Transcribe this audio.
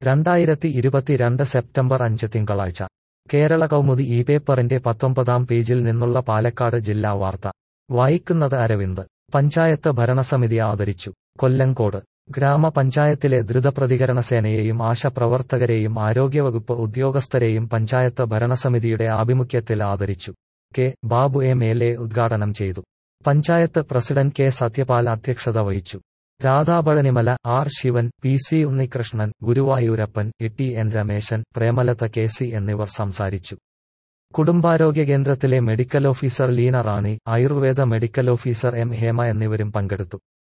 രണ്ടായിരത്തി ഇരുപത്തിരണ്ട് സെപ്റ്റംബർ അഞ്ച് തിങ്കളാഴ്ച കേരള കൗമുദി ഈ പേപ്പറിന്റെ പത്തൊമ്പതാം പേജിൽ നിന്നുള്ള പാലക്കാട് ജില്ലാ വാർത്ത വായിക്കുന്നത് അരവിന്ദ് പഞ്ചായത്ത് ഭരണസമിതി ആദരിച്ചു കൊല്ലങ്കോട് ഗ്രാമപഞ്ചായത്തിലെ ദ്രുതപ്രതികരണ സേനയെയും ആശാപ്രവർത്തകരെയും ആരോഗ്യവകുപ്പ് ഉദ്യോഗസ്ഥരെയും പഞ്ചായത്ത് ഭരണസമിതിയുടെ ആഭിമുഖ്യത്തിൽ ആദരിച്ചു K Babu M L A ഉദ്ഘാടനം ചെയ്തു പഞ്ചായത്ത് പ്രസിഡന്റ് കെ സത്യപാൽ അധ്യക്ഷത വഹിച്ചു രാധാപഴനിമല R Sivan P C Unnikrishnan Guruvayurappan E T N Rameshan Premalatha K C എന്നിവർ സംസാരിച്ചു കുടുംബാരോഗ്യ കേന്ദ്രത്തിലെ medical officer Leena Rani Ayurveda medical officer M Hema എന്നിവരും പങ്കെടുത്തു